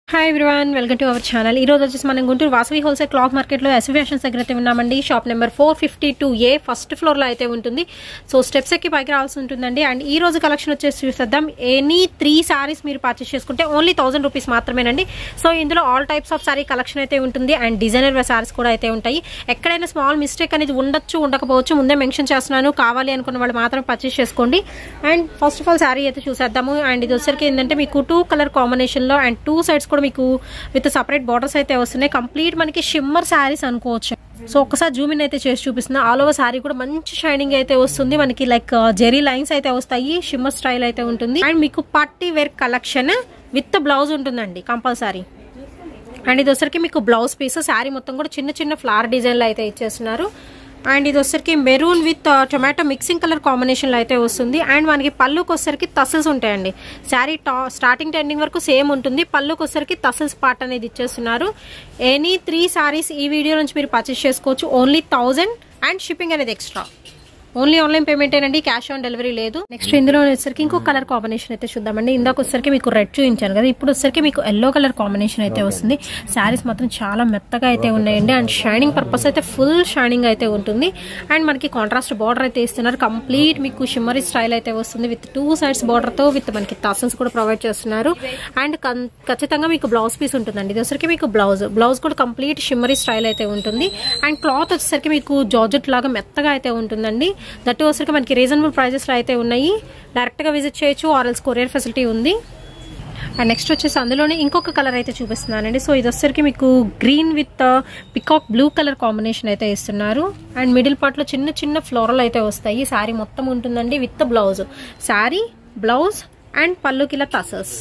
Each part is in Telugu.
hi everyone welcome to our channel ఈ రోజు వచ్చేసి మనం గుంటూరు వాసవి హోల్సేల్ క్లాత్ మార్కెట్లో ఎస్ ఫ్యాషన్స్ దగ్గర అయితే ఉన్నామండి shop number four fifty two A first ఫ్లోర్లో అయితే ఉంటుంది సో స్టెప్స్ ఎక్కి పైకి రావాల్సి ఉంటుందండి అండ్ ఈ రోజు కలెక్షన్ వచ్చేసి చూసేద్దాం ఎనీ త్రీ సారీస్ మీరు పర్చేస్ చేసుకుంటే ఓన్లీ థౌసండ్ రూపీస్ మాత్రమేనండి సో ఇందులో all types of sari collection అయితే ఉంటుంది అండ్ డిజైనర్ సారీస్ కూడా అయితే ఉంటాయి ఎక్కడైనా స్మాల్ మిస్టేక్ అనేది ఉండొచ్చు ఉండకపోవచ్చు ముందే మెన్షన్ చేస్తున్నాను కావాలి అనుకున్న వాళ్ళు మాత్రం పర్చేస్ చేసుకోండి and first of all sari అయితే చూసేద్దాము అండ్ ఇది వచ్చరికి ఏంటంటే మీకు టూ కలర్ కాంబినేషన్లో అండ్ టూ సైడ్స్ కూడా మీకు విత్ సపరేట్ బార్డర్స్ అయితే వస్తున్నాయి కంప్లీట్ మనకి షిమ్మర్ శారీస్ అనుకోవచ్చు సో ఒకసారి జూమ్ ఇన్ అయితే చేసి చూపిస్తున్నా ఆల్ ఓవర్ శారీ కూడా మంచి షైనింగ్ అయితే వస్తుంది మనకి లైక్ జెరీ లైన్స్ అయితే వస్తాయి షిమ్మర్ స్టైల్ అయితే ఉంటుంది అండ్ మీకు party wear collection with blouse ఉంటుందండి కంపల్సరీ అండ్ ఇది వచ్చరికి మీకు బ్లౌజ్ పీస్ శారీ మొత్తం కూడా చిన్న చిన్న ఫ్లవర్ డిజైన్లో అయితే ఇచ్చేస్తున్నారు అండ్ ఇది వచ్చరికి maroon with tomato mixing colour కాంబినేషన్లో అయితే వస్తుంది అండ్ మనకి పళ్ళుకి వచ్చరికి తసల్స్ ఉంటాయండి శారీ టా స్టార్టింగ్ టు ఎండింగ్ వరకు సేమ్ ఉంటుంది పళ్ళుకి వచ్చరికి తసల్స్ పార్ట్ అనేది ఇచ్చేస్తున్నారు ఎనీ త్రీ సారీస్ ఈ వీడియో నుంచి మీరు పర్చేస్ చేసుకోవచ్చు ఓన్లీ థౌజండ్ అండ్ షిప్పింగ్ అనేది ఎక్స్ట్రా ఓన్లీ ఆన్లైన్ పేమెంట్ ఏనండి క్యాష్ ఆన్ డెలివరీ లేదు నెక్స్ట్ ఇందులో వచ్చేసరికి ఇంకో కలర్ కాంబినేషన్ అయితే చూద్దామండి ఇందాక వచ్చేసరికి మీకు రెడ్ చూపించాను కదా ఇప్పుడు వచ్చేసరికి మీకు ఎల్లో కలర్ కాంబినేషన్ అయితే వస్తుంది శారీస్ మాత్రం చాలా మెత్తగా అయితే ఉన్నాయండి అండ్ షైనింగ్ పర్పస్ అయితే ఫుల్ షైనింగ్ అయితే ఉంటుంది అండ్ మనకి కాంట్రాస్ట్ బార్డర్ అయితే ఇస్తున్నారు కంప్లీట్ మీకు షిమ్మరీ స్టైల్ అయితే వస్తుంది విత్ టూ సైడ్స్ బార్డర్ తో విత్ మనకి టసల్స్ కూడా ప్రొవైడ్ చేస్తున్నారు అండ్ ఖచ్చితంగా మీకు బ్లౌజ్ పీస్ ఉంటుందండి ఇది వచ్చరికి మీకు బ్లౌజ్ బ్లౌజ్ కూడా కంప్లీట్ షిమ్మరీ స్టైల్ అయితే ఉంటుంది అండ్ క్లాత్ వచ్చేసరికి మీకు జార్జెట్ లాగా మెత్తగా అయితే ఉంటుందండి దట్ వచ్చరికి మనకి రీజనబుల్ ప్రైజెస్లో అయితే ఉన్నాయి డైరెక్ట్గా విజిట్ చేయొచ్చు ఆర్ఎల్స్ కొరియర్ ఫెసిలిటీ ఉంది అండ్ నెక్స్ట్ వచ్చేసి అందులోనే ఇంకొక కలర్ అయితే చూపిస్తున్నానండి సో ఇది వచ్చరికి మీకు green with peacock blue colour combination అయితే ఇస్తున్నారు అండ్ మిడిల్ పార్ట్లో చిన్న చిన్న ఫ్లోరల్ అయితే వస్తాయి శారీ మొత్తం ఉంటుందండి with blouse sari blouse and పళ్ళుకిలా తసస్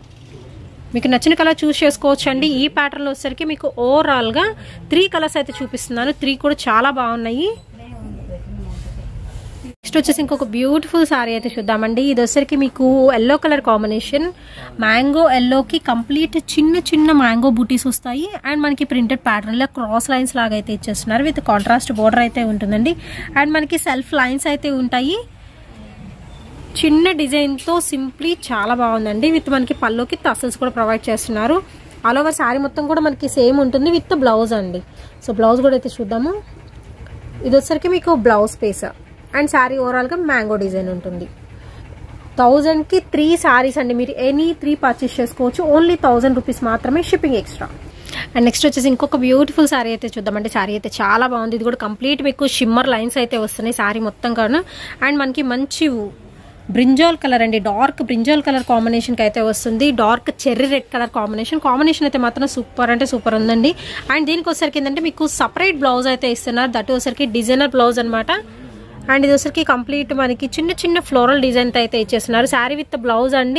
మీకు నచ్చిన కలర్ చూస్ చేసుకోవచ్చు అండి ఈ ప్యాటర్న్లో వచ్చేసరికి మీకు ఓవరాల్గా త్రీ కలర్స్ అయితే చూపిస్తున్నాను త్రీ కూడా చాలా బాగున్నాయి నెక్స్ట్ వచ్చేసి ఇంకొక బ్యూటిఫుల్ సారీ అయితే చూద్దామండి ఇది వచ్చరికి మీకు ఎల్లో కలర్ కాంబినేషన్ మ్యాంగో ఎల్లోకి కంప్లీట్ చిన్న చిన్న మ్యాంగో బూటీస్ వస్తాయి అండ్ మనకి ప్రింటెడ్ ప్యాటర్న్ లో క్రాస్ లైన్స్ లాగా అయితే ఇచ్చేస్తున్నారు విత్ కాంట్రాస్ట్ బోర్డర్ అయితే ఉంటుందండి అండ్ మనకి సెల్ఫ్ లైన్స్ అయితే ఉంటాయి చిన్న డిజైన్తో సింప్లీ చాలా బాగుందండి విత్ మనకి పళ్ళుకి టసల్స్ కూడా ప్రొవైడ్ చేస్తున్నారు ఆల్ ఓవర్ శారీ మొత్తం కూడా మనకి సేమ్ ఉంటుంది విత్ బ్లౌజ్ అండి సో బ్లౌజ్ కూడా అయితే చూద్దాము ఇది వచ్చరికి మీకు బ్లౌజ్ పీస్ అండ్ శారీ ఓవరాల్గా మ్యాంగో డిజైన్ ఉంటుంది థౌజండ్కి త్రీ శారీస్ అండి మీరు ఎనీ త్రీ పర్చేస్ చేసుకోవచ్చు ఓన్లీ థౌజండ్ రూపీస్ మాత్రమే షిప్పింగ్ ఎక్స్ట్రా అండ్ నెక్స్ట్ వచ్చేసి ఇంకొక బ్యూటిఫుల్ శారీ అయితే చూద్దామంటే శారీ అయితే చాలా బాగుంది ఇది కూడా కంప్లీట్ మీకు షిమ్మర్ లైన్స్ అయితే వస్తున్నాయి శారీ మొత్తం కాను అండ్ మనకి మంచి బ్రింజాల్ కలర్ అండి డార్క్ బ్రింజాల్ కలర్ కాంబినేషన్కి అయితే వస్తుంది dark cherry red colour combination combination అయితే మాత్రం సూపర్ అంటే సూపర్ ఉందండి అండ్ దీనికి వచ్చరికి ఏంటంటే మీకు సపరేట్ బ్లౌజ్ అయితే ఇస్తున్నారు దట్ వచ్చరికి డిజైనర్ బ్లౌజ్ అనమాట అండ్ ఇది వచ్చరికి కంప్లీట్ మనకి చిన్న చిన్న ఫ్లోరల్ డిజైన్ అయితే ఇచ్చేస్తున్నారు శారీ విత్ బ్లౌజ్ అండి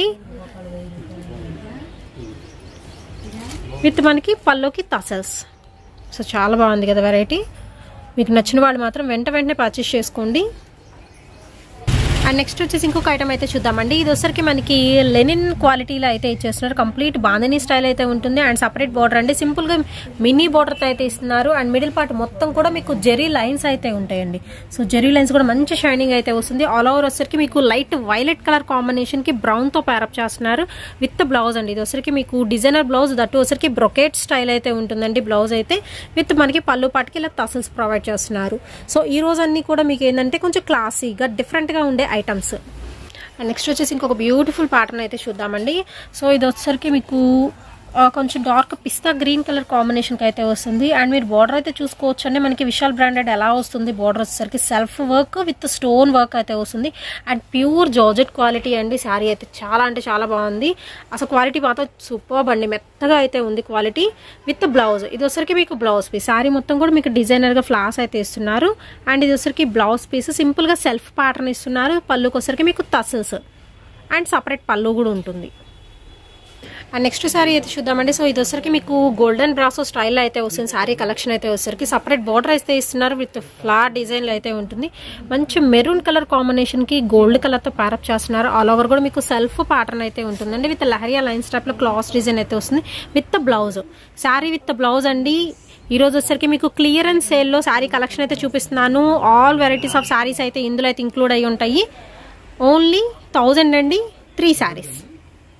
విత్ మనకి పల్లోకి తసల్స్ సో చాలా బాగుంది కదా వెరైటీ మీకు నచ్చిన వాళ్ళు మాత్రం వెంట వెంటనే పర్చేస్ చేసుకోండి అండ్ నెక్స్ట్ వచ్చేసి ఇంకొక ఐటమ్ అయితే చూద్దామండి ఇది వచ్చరికి మనకి లెనిన్ క్వాలిటీలో అయితే ఇచ్చేస్తున్నారు కంప్లీట్ బాందని స్టైల్ అయితే ఉంటుంది అండ్ సపరేట్ బార్డర్ అండి సింపుల్గా మినీ బార్డర్తో అయితే ఇస్తున్నారు అండ్ మిడిల్ పార్ట్ మొత్తం కూడా మీకు జెరీ లైన్స్ అయితే ఉంటాయండి సో జెరీ లైన్స్ కూడా మంచి షైనింగ్ అయితే వస్తుంది ఆల్ ఓవర్ వచ్చరికి మీకు లైట్ వైలెట్ కలర్ కాంబినేషన్కి బ్రౌన్తో ప్యారప్ చేస్తున్నారు విత్ బ్లౌజ్ అండి ఇది వచ్చరికి మీకు డిజైనర్ బ్లౌజ్ దట్టు వచ్చరికి బ్రొకేట్ స్టైల్ అయితే ఉంటుందండి బ్లౌజ్ అయితే విత్ మనకి పళ్ళు పాటికి ఇలా తసల్స్ ప్రొవైడ్ చేస్తున్నారు సో ఈ రోజు అన్ని కూడా మీకు ఏంటంటే కొంచెం క్లాసీగా డిఫరెంట్గా ఉండే ఐటమ్స్ అండ్ నెక్స్ట్ వచ్చేసి ఇంకొక బ్యూటిఫుల్ ప్యాటర్న్ అయితే చూద్దామండి సో ఇది వచ్చేసరికి మీకు కొంచెం డార్క్ పిస్తా గ్రీన్ కలర్ కాంబినేషన్కి అయితే వస్తుంది అండ్ మీరు బార్డర్ అయితే చూసుకోవచ్చు అండి మనకి విశాల్ బ్రాండెడ్ ఎలా వస్తుంది బార్డర్ వచ్చేసరికి self work with stone work అయితే వస్తుంది అండ్ ప్యూర్ జార్జెట్ క్వాలిటీ అండి శారీ అయితే చాలా అంటే చాలా బాగుంది అసలు క్వాలిటీ మాత్రం సూపర్ అండి మెత్తగా అయితే ఉంది క్వాలిటీ విత్ బ్లౌజ్ ఇది వచ్చరికి మీకు బ్లౌజ్ పీస్ శారీ మొత్తం కూడా మీకు డిజైనర్గా ఫ్లాస్ అయితే ఇస్తున్నారు అండ్ ఇది వచ్చరికి బ్లౌజ్ పీస్ సింపుల్గా సెల్ఫ్ ప్యాటర్న్ ఇస్తున్నారు పళ్ళుకి వచ్చరికి మీకు టసల్స్ అండ్ సపరేట్ పళ్ళు కూడా ఉంటుంది అండ్ నెక్స్ట్ సారీ అయితే చూద్దామండి సో ఇది వచ్చరికి మీకు గోల్డెన్ బ్రాసో స్టైల్లో అయితే వస్తుంది సారీ కలెక్షన్ అయితే వచ్చరికి సపరేట్ బార్డర్ అయితే ఇస్తున్నారు విత్ ఫ్లవర్ డిజైన్లో అయితే ఉంటుంది మంచి మెరూన్ కలర్ కాంబినేషన్కి గోల్డ్ కలర్తో ప్యారప్ చేస్తున్నారు ఆల్ ఓవర్ కూడా మీకు సెల్ఫ్ ప్యాటర్న్ అయితే ఉంటుందండి విత్ లహరియా లైన్స్ టైప్లో క్లాస్ డిజైన్ అయితే వస్తుంది with blouse sari with blouse అండి ఈ రోజు వచ్చరికి మీకు క్లియరెన్స్ సేల్లో శారీ కలెక్షన్ అయితే చూపిస్తున్నాను ఆల్ వెరైటీస్ ఆఫ్ శారీస్ అయితే ఇందులో అయితే ఇంక్లూడ్ అయి ఉంటాయి ఓన్లీ థౌజండ్ అండి త్రీ శారీస్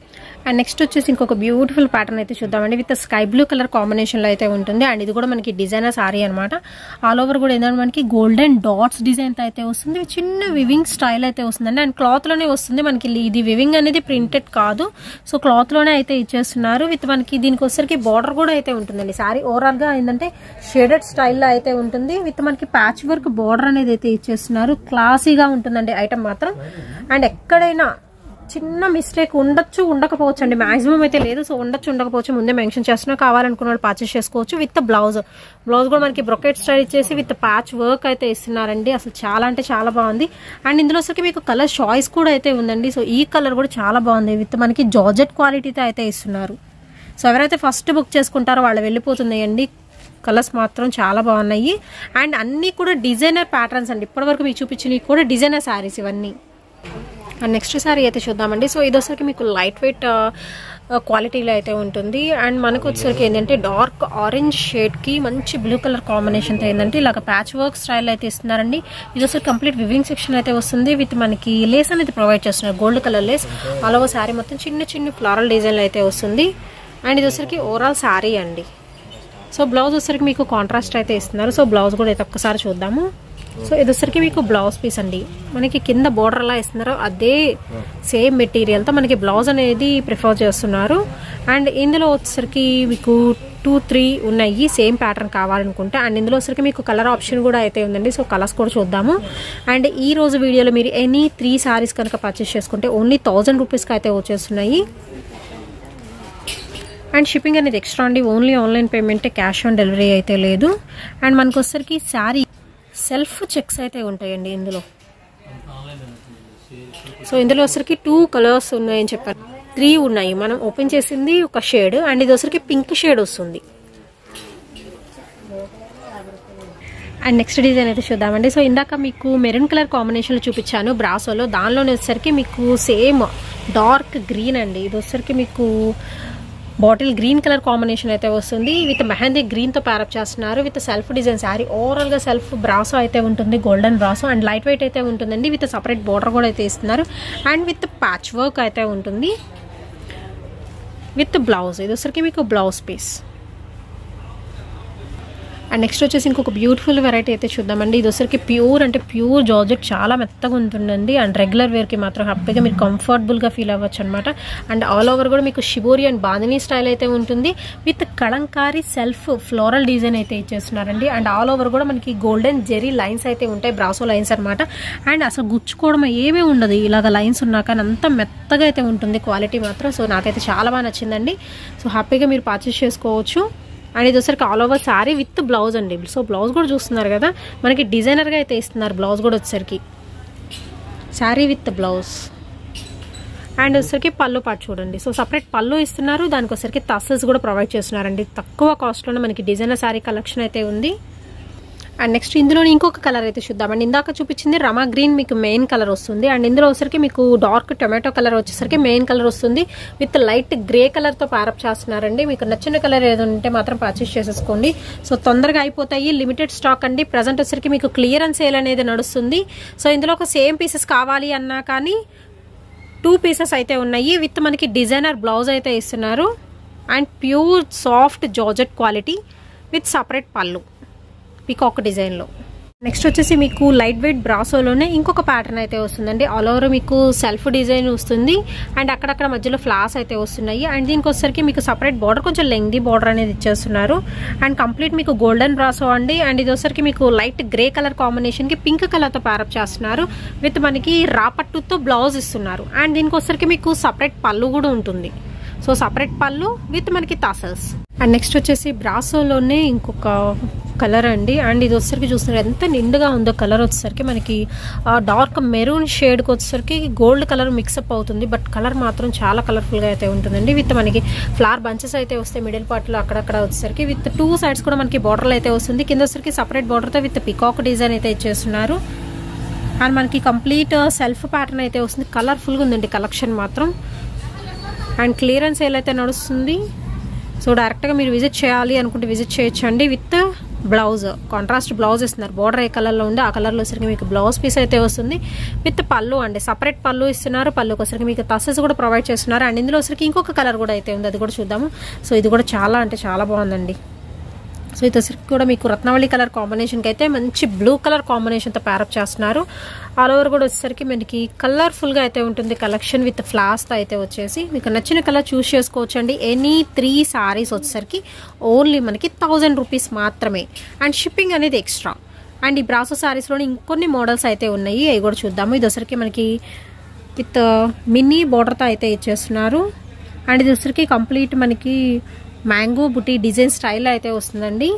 అండ్ నెక్స్ట్ వచ్చేసి ఇంకొక బ్యూటిఫుల్ ప్యాటర్న్ అయితే చూద్దామండి విత్ స్కై బ్లూ కలర్ కాంబినేషన్లో అయితే ఉంటుంది అండ్ ఇది కూడా మనకి డిజైనర్ సారీ అనమాట ఆల్ ఓవర్ కూడా ఏంటంటే మనకి గోల్డెన్ డాట్స్ డిజైన్ అయితే వస్తుంది చిన్న వివింగ్ స్టైల్ అయితే వస్తుందండి అండ్ క్లాత్లోనే వస్తుంది మనకి ఇది వివింగ్ అనేది ప్రింటెడ్ కాదు సో క్లాత్లోనే అయితే ఇచ్చేస్తున్నారు విత్ మనకి దీనికి వచ్చరికి బార్డర్ కూడా అయితే ఉంటుందండి సారీ ఓవరాల్గా ఏంటంటే షేడెడ్ స్టైల్లో అయితే ఉంటుంది విత్ మనకి ప్యాచ్ వర్క్ బార్డర్ అనేది అయితే ఇచ్చేస్తున్నారు క్లాసీగా ఉంటుందండి ఐటమ్ మాత్రం అండ్ ఎక్కడైనా చిన్న మిస్టేక్ ఉండొచ్చు ఉండకపోవచ్చు అండి మాక్సిమం అయితే లేదు సో ఉండొచ్చు ఉండకపోవచ్చు ముందే మెన్షన్ చేస్తున్నా కావాలనుకున్న వాళ్ళు పర్చేస్ చేసుకోవచ్చు విత్ బ్లౌజ్ బ్లౌజ్ కూడా మనకి బ్రొకెట్ స్టైల్ ఇచ్చేసి విత్ ప్యాచ్ వర్క్ అయితే ఇస్తున్నారండి అసలు చాలా అంటే చాలా బాగుంది అండ్ ఇందులో వచ్చరికి మీకు కలర్ చాయిస్ కూడా అయితే ఉందండి సో ఈ కలర్ కూడా చాలా బాగుంది విత్ మనకి జార్జెట్ క్వాలిటీతో అయితే ఇస్తున్నారు సో ఎవరైతే ఫస్ట్ బుక్ చేసుకుంటారో వాళ్ళు వెళ్ళిపోతున్నాయండి కలర్స్ మాత్రం చాలా బాగున్నాయి అండ్ అన్నీ కూడా డిజైనర్ ప్యాటర్న్స్ అండి ఇప్పటివరకు మీకు చూపించినవి కూడా డిజైనర్ శారీస్ ఇవన్నీ అండ్ నెక్స్ట్ సారీ అయితే చూద్దామండి సో ఇది వచ్చరికి మీకు లైట్ వెయిట్ క్వాలిటీలో అయితే ఉంటుంది అండ్ మనకు వచ్చేసరికి ఏంటంటే డార్క్ ఆరెంజ్ షేడ్కి మంచి బ్లూ కలర్ కాంబినేషన్తో ఏంటంటే ఇలాగ ప్యాచ్ వర్క్ స్టైల్ అయితే ఇస్తున్నారండి ఇది వచ్చరికి కంప్లీట్ వివింగ్ సెక్షన్ అయితే వస్తుంది విత్ మనకి లేస్ అనేది ప్రొవైడ్ చేస్తున్నారు gold colour lace all over sari మొత్తం చిన్న చిన్న ఫ్లారల్ డిజైన్లు అయితే వస్తుంది అండ్ ఇది వచ్చరికి ఓవరాల్ శారీ అండి సో బ్లౌజ్ వచ్చరికి మీకు కాంట్రాస్ట్ అయితే ఇస్తున్నారు సో బ్లౌజ్ కూడా అయితే ఒక్కసారి చూద్దాము సో ఇది వచ్చరికి మీకు బ్లౌజ్ పీస్ అండి మనకి కింద బోర్డర్ ఎలా ఇస్తున్నారో అదే సేమ్ మెటీరియల్తో మనకి బ్లౌజ్ అనేది ప్రిఫర్ చేస్తున్నారు అండ్ ఇందులో వచ్చరికి మీకు టూ త్రీ ఉన్నాయి సేమ్ ప్యాటర్న్ కావాలనుకుంటే అండ్ ఇందులో వచ్చరికి మీకు కలర్ ఆప్షన్ కూడా అయితే ఉందండి సో కలర్స్ కూడా చూద్దాము అండ్ ఈ రోజు వీడియోలో మీరు ఎనీ త్రీ సారీస్ కనుక పర్చేస్ చేసుకుంటే ఓన్లీ థౌజండ్ రూపీస్కి అయితే వచ్చేస్తున్నాయి అండ్ షిప్పింగ్ అనేది ఎక్స్ట్రా అండి ఓన్లీ ఆన్లైన్ పేమెంటే క్యాష్ ఆన్ డెలివరీ అయితే లేదు అండ్ మనకు వచ్చరికి శారీ సెల్ఫ్ చెక్స్ అయితే ఉంటాయండి ఇందులో సో ఇందులో వచ్చరికి టూ కలర్స్ ఉన్నాయని చెప్పారు త్రీ ఉన్నాయి మనం ఓపెన్ చేసింది ఒక షేడ్ అండ్ ఇది వచ్చరికి పింక్ షేడ్ వస్తుంది అండ్ నెక్స్ట్ డిజైన్ అయితే చూద్దామండి సో ఇందాక మీకు మెరూన్ కలర్ కాంబినేషన్లో చూపించాను బ్రాసోలో దానిలోనే వచ్చేసరికి మీకు సేమ్ డార్క్ గ్రీన్ అండి ఇది వచ్చేసరికి మీకు బాటిల్ గ్రీన్ కలర్ కాంబినేషన్ అయితే వస్తుంది విత్ మెహందీ గ్రీన్తో ప్యారప్ చేస్తున్నారు విత్ సెల్ఫ్ డిజైన్ శారీ ఓవరాల్గా సెల్ఫ్ బ్రాసో అయితే ఉంటుంది golden brasso and light weight అయితే ఉంటుందండి విత్ సపరేట్ బోర్డర్ కూడా అయితే ఇస్తున్నారు అండ్ విత్ ప్యాచ్ వర్క్ అయితే ఉంటుంది విత్ బ్లౌజ్ ఇది వచ్చరికి మీకు బ్లౌజ్ పీస్ అండ్ నెక్స్ట్ వచ్చేసి ఇంకొక బ్యూటిఫుల్ వెరైటీ అయితే చూద్దామండి ఇది వచ్చరికి ప్యూర్ అంటే ప్యూర్ జార్జెట్ చాలా మెత్తగా ఉంటుందండి అండ్ రెగ్యులర్ వేర్కి మాత్రం హ్యాపీగా మీరు కంఫర్టబుల్గా ఫీల్ అవ్వచ్చు అనమాట అండ్ ఆల్ ఓవర్ కూడా మీకు షిబోరి అండ్ బాందినీ స్టైల్ అయితే ఉంటుంది with kalamkari self floral design అయితే ఇచ్చేస్తున్నారండి అండ్ ఆల్ ఓవర్ కూడా మనకి గోల్డెన్ జెరీ లైన్స్ అయితే ఉంటాయి బ్రాసో లైన్స్ అనమాట అండ్ అసలు గుచ్చుకోవడం ఏమీ ఉండదు ఇలాగ లైన్స్ ఉన్నా కానీ అంత మెత్తగా అయితే ఉంటుంది క్వాలిటీ మాత్రం సో నాకైతే చాలా బాగా నచ్చిందండి సో హ్యాపీగా మీరు పర్చేస్ చేసుకోవచ్చు అండ్ ఇది వచ్చరికి all over sari with blouse అండి సో బ్లౌజ్ కూడా చూస్తున్నారు కదా మనకి డిజైనర్గా అయితే ఇస్తున్నారు బ్లౌజ్ కూడా వచ్చేసరికి శారీ విత్ బ్లౌజ్ అండ్ వచ్చరికి పళ్ళు పాటు చూడండి సో సపరేట్ పళ్ళు ఇస్తున్నారు దానికి వచ్చరికి తస్సెస్ కూడా ప్రొవైడ్ చేస్తున్నారండి తక్కువ కాస్ట్లోనే మనకి డిజైనర్ శారీ కలెక్షన్ అయితే ఉంది అండ్ నెక్స్ట్ ఇందులో ఇంకొక కలర్ అయితే చూద్దామండి ఇందాక చూపించింది రమా గ్రీన్ మీకు మెయిన్ కలర్ వస్తుంది అండ్ ఇందులో వచ్చరికి మీకు డార్క్ టొమాటో కలర్ వచ్చేసరికి మెయిన్ కలర్ వస్తుంది విత్ లైట్ గ్రే కలర్తో ప్యారప్ చేస్తున్నారండి మీకు నచ్చిన కలర్ ఏదో ఉంటే మాత్రం పర్చేస్ చేసేసుకోండి సో తొందరగా అయిపోతాయి లిమిటెడ్ స్టాక్ అండి ప్రజెంట్ వచ్చరికి మీకు క్లియరెన్స్ సేల్ అనేది నడుస్తుంది సో ఇందులో ఒక సేమ్ పీసెస్ కావాలి అన్నా కానీ టూ పీసెస్ అయితే ఉన్నాయి విత్ మనకి డిజైనర్ బ్లౌజ్ అయితే ఇస్తున్నారు and pure soft georgette quality with separate pallu peacock డిజైన్లో నెక్స్ట్ వచ్చేసి మీకు లైట్ వెయిట్ బ్రాసోలోనే ఇంకొక ప్యాటర్న్ అయితే వస్తుందండి ఆల్ ఓవర్ మీకు సెల్ఫ్ డిజైన్ వస్తుంది అండ్ అక్కడక్కడ మధ్యలో ఫ్లాస్ అయితే వస్తున్నాయి అండ్ దీనికి వచ్చేసరికి మీకు సపరేట్ బార్డర్ కొంచెం లెంగ్దీ బార్డర్ అనేది ఇచ్చేస్తున్నారు అండ్ కంప్లీట్ మీకు గోల్డెన్ బ్రాసో అండి అండ్ ఇది వచ్చేసరికి మీకు లైట్ గ్రే కలర్ కాంబినేషన్కి పింక్ కలర్తో ప్యారప్ చేస్తున్నారు విత్ మనకి రాపట్టుతో బ్లౌజ్ ఇస్తున్నారు అండ్ దీనికి వచ్చేసరికి మీకు సపరేట్ పళ్ళు కూడా ఉంటుంది సో సపరేట్ పళ్ళు విత్ మనకి తాసల్స్ అండ్ నెక్స్ట్ వచ్చేసి బ్రాసోలోనే ఇంకొక కలర్ అండి అండ్ ఇది వచ్చేసరికి చూస్తున్నారు ఎంత నిండుగా ఉందో కలర్ వచ్చేసరికి మనకి డార్క్ మెరూన్ షేడ్కి వచ్చేసరికి గోల్డ్ కలర్ మిక్సప్ అవుతుంది బట్ కలర్ మాత్రం చాలా కలర్ఫుల్గా అయితే ఉంటుందండి విత్ మనకి ఫ్లవర్ బంచెస్ అయితే వస్తాయి మిడిల్ పార్ట్లో అక్కడక్కడ వచ్చేసరికి విత్ టూ సైడ్స్ కూడా మనకి బార్డర్లు అయితే వస్తుంది కింద వచ్చేసరికి సపరేట్ బార్డర్తో విత్ పికాక్ డిజైన్ అయితే ఇచ్చేస్తున్నారు అండ్ మనకి కంప్లీట్ సెల్ఫ్ ప్యాటర్న్ అయితే వస్తుంది కలర్ఫుల్గా ఉందండి కలెక్షన్ మాత్రం అండ్ క్లియరెన్స్ సేల్ అయితే నడుస్తుంది సో డైరెక్ట్గా మీరు విజిట్ చేయాలి అనుకుంటే విజిట్ చేయొచ్చండి విత్ బ్లౌజ్ కాంట్రాస్ట్ బ్లౌజ్ ఇస్తున్నారు బోర్డర్ ఏ కలర్లో ఉందో ఆ కలర్లో వచ్చరికి మీకు బ్లౌజ్ పీస్ అయితే వస్తుంది విత్ పళ్ళు అండి సపరేట్ పళ్ళు ఇస్తున్నారు పళ్ళుకి వచ్చరికి మీకు తసెస్ కూడా ప్రొవైడ్ చేస్తున్నారు అండ్ ఇందులో వచ్చరికి ఇంకొక కలర్ కూడా అయితే ఉంది అది కూడా చూద్దాము సో ఇది కూడా చాలా అంటే చాలా బాగుందండి సో ఇది వచ్చరికి కూడా మీకు రత్నవళి కలర్ కాంబినేషన్కి అయితే మంచి బ్లూ కలర్ కాంబినేషన్తో ప్యారప్ చేస్తున్నారు ఆల్ ఓవర్ కూడా వచ్చేసరికి మనకి కలర్ఫుల్గా అయితే ఉంటుంది కలెక్షన్ విత్ ఫ్లాస్తో అయితే వచ్చేసి మీకు నచ్చిన కలర్ చూస్ చేసుకోవచ్చు అండి ఎనీ త్రీ సారీస్ వచ్చేసరికి ఓన్లీ మనకి థౌజండ్ రూపీస్ మాత్రమే అండ్ షిప్పింగ్ అనేది ఎక్స్ట్రా అండ్ ఈ బ్రాసో సారీస్లోని ఇంకొన్ని మోడల్స్ అయితే ఉన్నాయి అవి కూడా చూద్దాము ఇది వచ్చరికి మనకి విత్ మినీ బోర్డర్తో అయితే ఇచ్చేస్తున్నారు అండ్ ఇది వచ్చరికి కంప్లీట్ మనకి మ్యాంగో బుటీ డిజైన్ స్టైల్ అయితే వస్తుందండి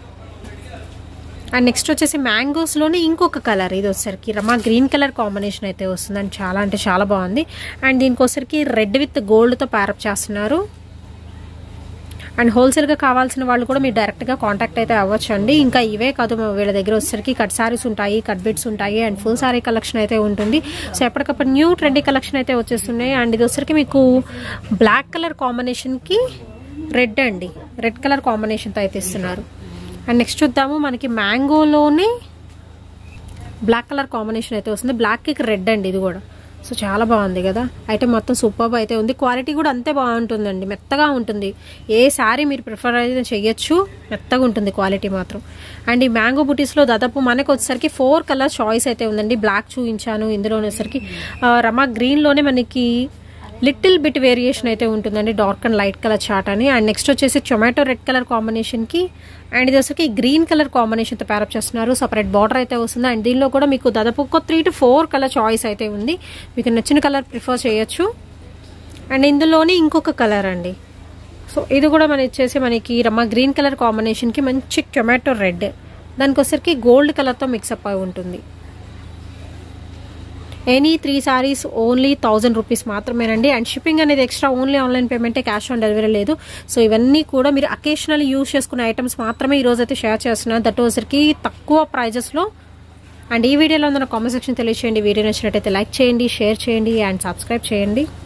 అండ్ నెక్స్ట్ వచ్చేసి మ్యాంగోస్లోనే ఇంకొక కలర్ ఇది వచ్చేసరికి రమా గ్రీన్ కలర్ కాంబినేషన్ అయితే వస్తుందండి చాలా అంటే చాలా బాగుంది అండ్ దీనికి వచ్చేసరికి రెడ్ విత్ గోల్డ్తో ప్యారప్ చేస్తున్నారు అండ్ హోల్సేల్గా కావాల్సిన వాళ్ళు కూడా మీరు డైరెక్ట్గా కాంటాక్ట్ అయితే అవ్వచ్చు అండి ఇంకా ఇవే కాదు వీళ్ళ దగ్గర వచ్చేసరికి కట్ సారీస్ ఉంటాయి కట్ బిట్స్ ఉంటాయి అండ్ ఫుల్ సారీ కలెక్షన్ అయితే ఉంటుంది సో ఎప్పటికప్పుడు న్యూ ట్రెండీ కలెక్షన్ అయితే వచ్చేస్తున్నాయి అండ్ ఇది వచ్చేసరికి మీకు బ్లాక్ కలర్ కాంబినేషన్కి రెడ్ అండి రెడ్ కలర్ కాంబినేషన్తో అయితే ఇస్తున్నారు అండ్ నెక్స్ట్ చూద్దాము మనకి మ్యాంగోలోనే బ్లాక్ కలర్ కాంబినేషన్ అయితే వస్తుంది బ్లాక్కి రెడ్ అండి ఇది కూడా సో చాలా బాగుంది కదా అయితే మొత్తం సూపర్ అయితే ఉంది క్వాలిటీ కూడా అంతే బాగుంటుందండి మెత్తగా ఉంటుంది ఏ శారీ మీరు ప్రిఫర్ అయితే చేయొచ్చు మెత్తగా ఉంటుంది క్వాలిటీ మాత్రం అండ్ ఈ మ్యాంగో బుటీస్లో దాదాపు మనకు వచ్చేసరికి ఫోర్ కలర్ చాయిస్ అయితే ఉందండి బ్లాక్ చూపించాను ఇందులో వచ్చేసరికి రమా గ్రీన్లోనే మనకి లిటిల్ బిట్ వేరియేషన్ అయితే ఉంటుందండి డార్క్ అండ్ లైట్ కలర్ చాట్ అని అండ్ నెక్స్ట్ వచ్చేసి టొమాటో రెడ్ కలర్ కాంబినేషన్కి అండ్ ఇది వచ్చేసి గ్రీన్ కలర్ కాంబినేషన్తో ప్యారప్ చేస్తున్నారు సపరేట్ బార్డర్ అయితే వస్తుంది అండ్ దీనిలో కూడా మీకు దాదాపు ఒక three to four colour choice అయితే ఉంది మీకు నచ్చిన కలర్ ప్రిఫర్ చేయొచ్చు అండ్ ఇందులోనే ఇంకొక కలర్ అండి సో ఇది కూడా మన ఇచ్చేసి మనకి రమ్మ గ్రీన్ కలర్ కాంబినేషన్కి మంచి టొమాటో రెడ్ దానికి వచ్చేసరికి గోల్డ్ కలర్తో మిక్సప్ అయి ఉంటుంది any three saris only thousand rupees మాత్రమేనండి అండ్ షిప్పింగ్ అనేది ఎక్స్ట్రా ఓన్లీ ఆన్లైన్ పేమెంటే క్యాష్ ఆన్ డెలివరీ లేదు సో ఇవన్నీ కూడా మీరు అకేషనల్ యూజ్ చేసుకునే ఐటమ్స్ మాత్రమే ఈరోజు అయితే షేర్ చేస్తున్నాను దట్ వచ్చరికి తక్కువ ప్రైజెస్లో అండ్ ఈ వీడియోలో ఉన్న కామెంట్ సెక్షన్ తెలియచేయండి వీడియో నచ్చినట్టయితే లైక్ చేయండి షేర్ చేయండి అండ్ సబ్స్క్రైబ్ చేయండి